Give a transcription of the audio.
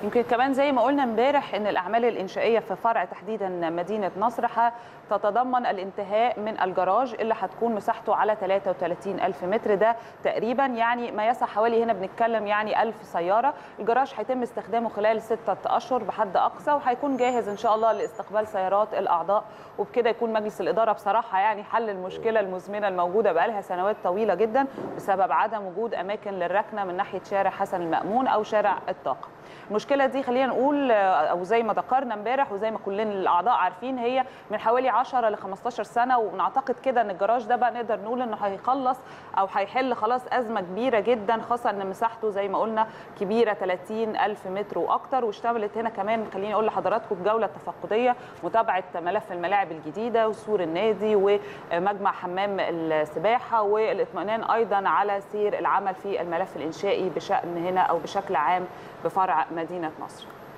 يمكن كمان زي ما قلنا امبارح ان الاعمال الانشائيه في فرع تحديدا مدينه نصر تتضمن الانتهاء من الجراج اللي هتكون مساحته على 33 ألف متر ده تقريبا يعني ما يسع حوالي هنا بنتكلم يعني 1000 سياره الجراج هيتم استخدامه خلال ستة اشهر بحد اقصى وهيكون جاهز ان شاء الله لاستقبال سيارات الاعضاء وبكده يكون مجلس الاداره بصراحه يعني حل المشكله المزمنه الموجوده بقالها سنوات طويله جدا بسبب عدم وجود اماكن للركنه من ناحيه شارع حسن المامون او شارع الطاقه المشكله دي خلينا نقول او زي ما ذكرنا امبارح وزي ما كلنا الاعضاء عارفين هي من حوالي 10 ل 15 سنه ونعتقد كده ان الجراج ده بقى نقدر نقول انه هيخلص او هيحل خلاص ازمه كبيره جدا خاصه ان مساحته زي ما قلنا كبيره 30 الف متر واكتر واشتملت هنا كمان خليني اقول لحضراتكم جوله تفقديه متابعه ملف الملاعب الجديده وسور النادي ومجمع حمام السباحه والاطمئنان ايضا على سير العمل في الملف الانشائي بشان هنا او بشكل عام بفرع مدينه نصر